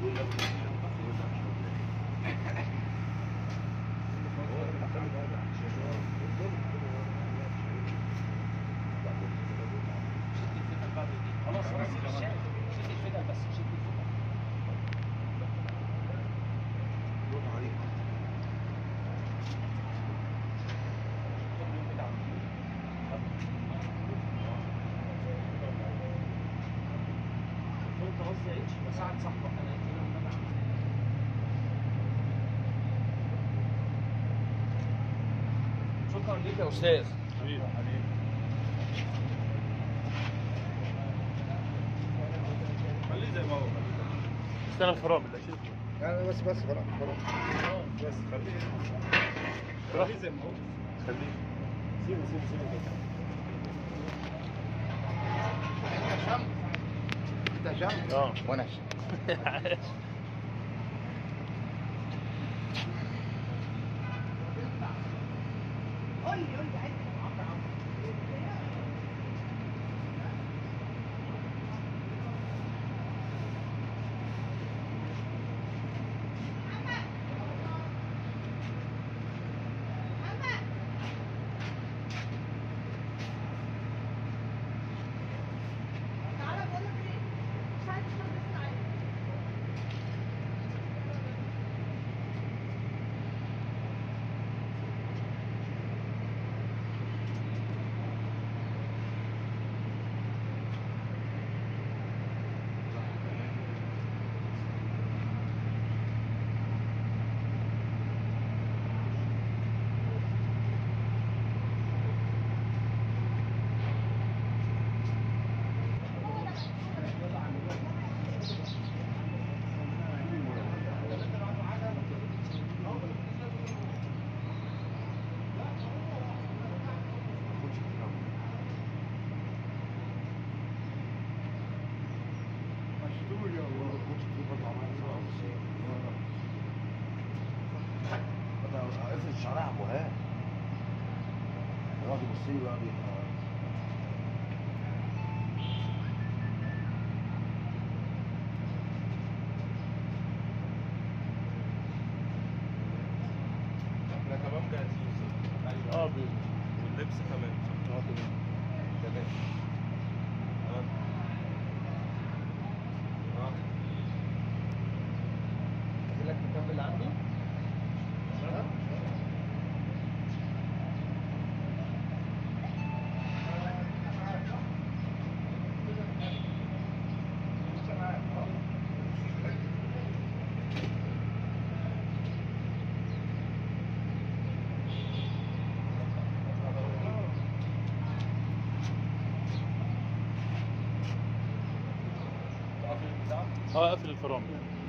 خلاص خلاص شد الفدل بس شد الفدل فانت بص يا اتش بساعد صاحبك انا كده والنبي عم. شكرا ليك يا استاذ خليه زي ما هو استنى الفرامل يعني بس بس خلاص خلاص بس خليه خليه زي ما هو خليه سيبه سيبه سيبه كده. انت شمس انت شمس اه وانا شمس تعالى بقول لك ايه مش عايز تشرب بس عادي افرض شعرها ابو هاب يقعد يبص لي ويقعد احنا كمان جاهزين ايوه اه بي- واللبس كمان اه تمام تمام اه اه لك تكمل عندي تقفل البتاع اه قفل الفرامل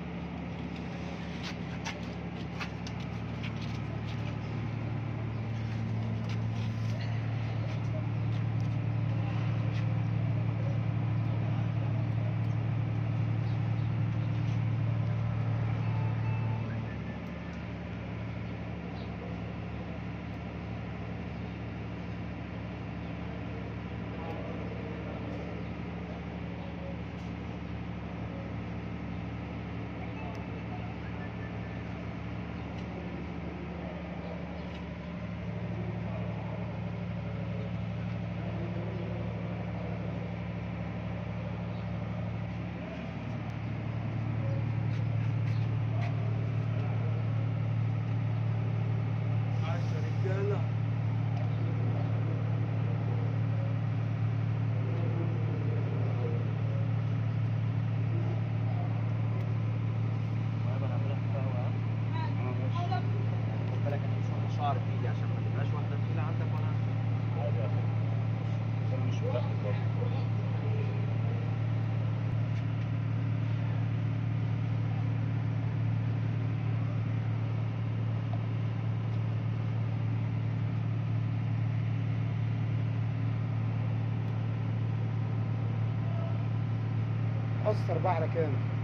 خد بالك انا مش واخد شعر في ايدي عشان ما تبقاش واحده تقيله عندك وانا عادي يا اخي انا مش متأكد برضه اثر بقى على كام